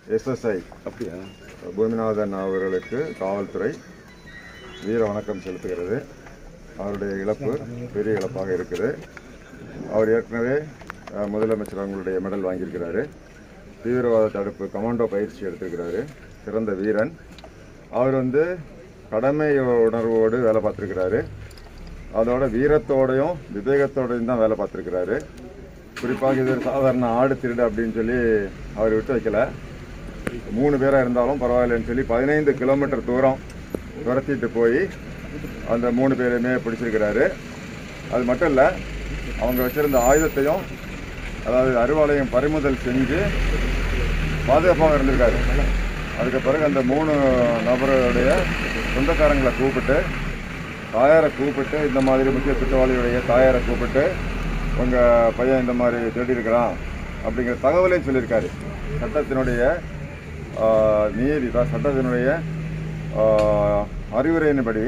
SSI அப்படியா பூமிநாதன் அவர்களுக்கு காவல்துறை வீர வணக்கம் செலுத்துகிறது அவருடைய இழப்பு பெரிய இழப்பாக இருக்குது அவர் ஏற்கனவே அஹ், முதலமைச்சர் அவங்களுடைய மெடல் வாங்கியிருக்கிறாரு தீவிரவாத தடுப்பு கமாண்டோ பயிற்சி எடுத்திருக்கிறாரு சிறந்த வீரன் அவர் வந்து கடமை உணர்வோடு வேலை பார்த்துருக்கிறாரு அதோட வீரத்தோடையும் விவேகத்தோடையும் தான் வேலை பார்த்துருக்கிறாரு குறிப்பாக இது ஒரு சாதாரண ஆடு திருடு அப்படின்னு சொல்லி அவர் விட்டு வைக்கல மூணு பேராக இருந்தாலும் பரவாயில்லைன்னு சொல்லி பதினைந்து கிலோமீட்டர் தூரம் துரத்திட்டு போய் அந்த மூணு பேரையுமே பிடிச்சிருக்கிறாரு அது மட்டும் இல்லை அவங்க வச்சிருந்த ஆயுதத்தையும் அதாவது அருவாளையும் பறிமுதல் செஞ்சு பாதுகாப்பாக இருந்திருக்காரு அதுக்கு பிறகு அந்த மூணு நபருடைய சொந்தக்காரங்களை கூப்பிட்டு தாயாரை கூப்பிட்டு இந்த மாதிரி முக்கிய குற்றவாளியுடைய தாயாரை கூப்பிட்டு உங்கள் பையன் இந்த மாதிரி தேடி இருக்கிறான் அப்படிங்கிற தகவலையும் சொல்லியிருக்காரு சட்டத்தினுடைய ஆஹ், நீதி தான் சட்டத்தினுடைய ஆஹ், அறிவுரையின்படி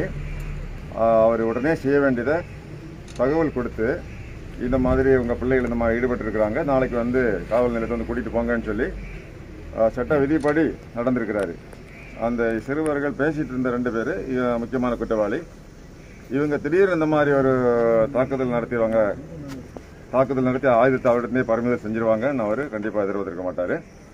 ஆஹ், அவர் உடனே செய்ய வேண்டியதை தகவல் கொடுத்து இந்த மாதிரி உங்கள் பிள்ளைகள் இந்த மாதிரி ஈடுபட்டிருக்கிறாங்க நாளைக்கு வந்து காவல் நிலையத்தை வந்து கூட்டிகிட்டு போங்கன்னு சொல்லி ஆஹ், சட்ட விதிப்படி நடந்திருக்கிறாரு அந்த சிறுவர்கள் பேசிட்டு இருந்த ரெண்டு பேர் முக்கியமான குற்றவாளி இவங்க திடீர்னு இந்த மாதிரி ஒரு தாக்குதல் நடத்திடுவாங்க தாக்குதல் நடத்தி ஆயுதத்தை அவரிடமே பறிமுதல் செஞ்சிருவாங்கன்னு அவர் கண்டிப்பாக எதிர்பார்த்திருக்க மாட்டார்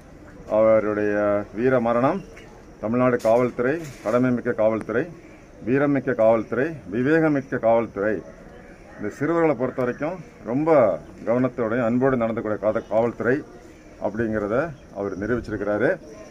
அவருடைய வீர மரணம் தமிழ்நாடு காவல்துறை கடமைமிக்க காவல்துறை வீரமிக்க காவல்துறை விவேகமிக்க காவல்துறை இந்த சிறுவர்களை பொறுத்த வரைக்கும் ரொம்ப கவனத்தோடையும் அன்போடு நடந்துக்கூடிய காத காவல்துறை அப்படிங்கிறத அவர் நிரூபிச்சிருக்கிறாரு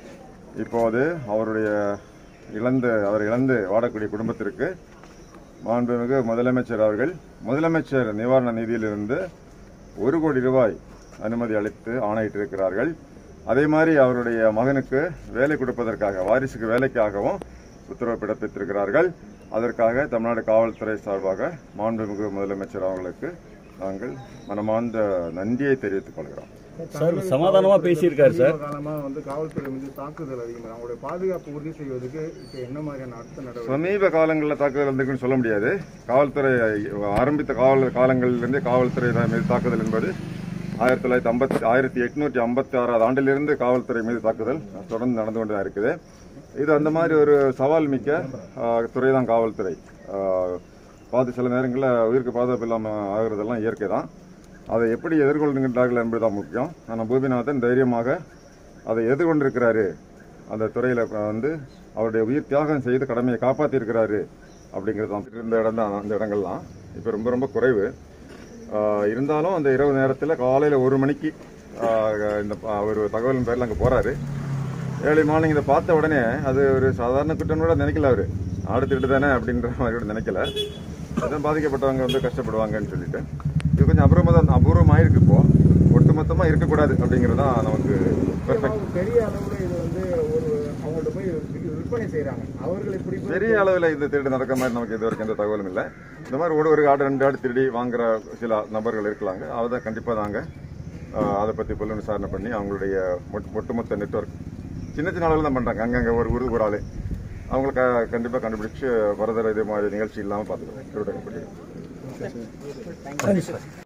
இப்போது அவருடைய இழந்து அவர் இழந்து வாடக்கூடிய குடும்பத்திற்கு மாண்புமிகு முதலமைச்சர் அவர்கள் முதலமைச்சர் நிவாரண நிதியிலிருந்து ஒரு கோடி ரூபாய் அனுமதி அளித்து ஆணையிட்டிருக்கிறார்கள் அதே மாதிரி அவருடைய மகனுக்கு வேலை கொடுப்பதற்காக வாரிசுக்கு வேலைக்காகவும் உத்தரவு பிறப்பித்திருக்கிறார்கள் அதற்காக தமிழ்நாடு காவல்துறை சார்பாக மாண்புமிகு முதலமைச்சர் அவர்களுக்கு நாங்கள் மனமார்ந்த நன்றியை தெரிவித்துக் கொள்கிறோம் சார் சமாதானமா பேசியிருக்காரு சார் சமீப காலமா வந்து காவல்துறை மீது தாக்குதல் அதிகமாக அவங்களுடைய பாதுகாப்பு உறுதி செய்வதற்கு இப்போ என்ன மாதிரியான அடுத்த நடவடிக்கை சமீப காலங்களில் தாக்குதல் வந்திருக்குன்னு சொல்ல முடியாது காவல்துறை ஆரம்பித்த காவல் காலங்களிலிருந்தே காவல்துறை மீது தாக்குதல் என்பது ஆயிரத்தி தொள்ளாயிரத்தி ஐம்பத்தி ஆயிரத்தி எட்நூற்றி ஐம்பத்தி ஆறாவது ஆண்டிலிருந்து காவல்துறை மீது தாக்குதல் தொடர்ந்து நடந்து கொண்டு தான் இருக்குது இது அந்த மாதிரி ஒரு சவால் மிக்க துறை தான் காவல்துறை ஆஹ், பாது சில நேரங்களில் உயிருக்கு பாதுகாப்பு இல்லாமல் ஆகுறதெல்லாம் இயற்கை தான் அதை எப்படி எதிர்கொள்கின்றார்கள் என்பதுதான் முக்கியம் ஆனால் பூமிநாதன் தைரியமாக அதை எதிர்கொண்டிருக்கிறாரு அந்த துறையில் வந்து அவருடைய உயிர் தியாகம் செய்து கடமையை காப்பாற்றியிருக்கிறாரு அப்படிங்கிறது தான் இருந்த இடம் தான் அந்த இடங்கள்லாம் இப்போ ரொம்ப ரொம்ப குறைவு ஆஹ் இருந்தாலும் அந்த இரவு நேரத்தில் காலையில் ஒரு மணிக்கு ஆஹ் இந்த ப- ஒரு தகவலின் பேரில் அங்கே போகிறாரு ஏழை மார்னிங் இதை பார்த்த உடனே அது ஒரு சாதாரண குற்றம் கூட நினைக்கல அவர் ஆடு திருட்டு தானே அப்படின்ற மாதிரி கூட நினைக்கல அதான் பாதிக்கப்பட்டவங்க வந்து கஷ்டப்படுவாங்கன்னு சொல்லிட்டு இது கொஞ்சம் அபூர்வமாக தான் அபூர்வமாக இருக்கு இப்போ ஒட்டுமொத்தமாக இருக்கக்கூடாது அப்படிங்கிறது தான் நமக்கு பெர்ஃபெக்ட் அவங்க பெரிய அளவுல இது வந்து ஒரு அவங்கள்ட்ட போய் வி- விற்பனை செய்றாங்க அவர்கள் இப்படி போய் பெரிய அளவில் இந்த திருடு நடக்கிற மாதிரி நமக்கு இது வரைக்கும் எந்த தகவலும் இல்லை இந்த மாதிரி ஒரு ஒரு ஆடு ரெண்டு ஆடு திருடி வாங்குற சில நபர்கள் இருக்கலாங்க அதை கண்டிப்பாக நாங்கள் அதை பற்றி புலன் விசாரணை பண்ணி அவங்களுடைய மொட்- ஒட்டுமொத்த நெட்வொர்க் சின்ன சின்ன அளவில் தான் பண்ணுறாங்க அங்கங்கே ஒரு ஒரு ஒரு ஆள் அவங்களுக்கு கண்டிப்பாக கண்டுபிடிச்சு வரதர இதே மாதிரி நிகழ்ச்சி இல்லாமல் பார்த்துக்கிறோம் திருடங்க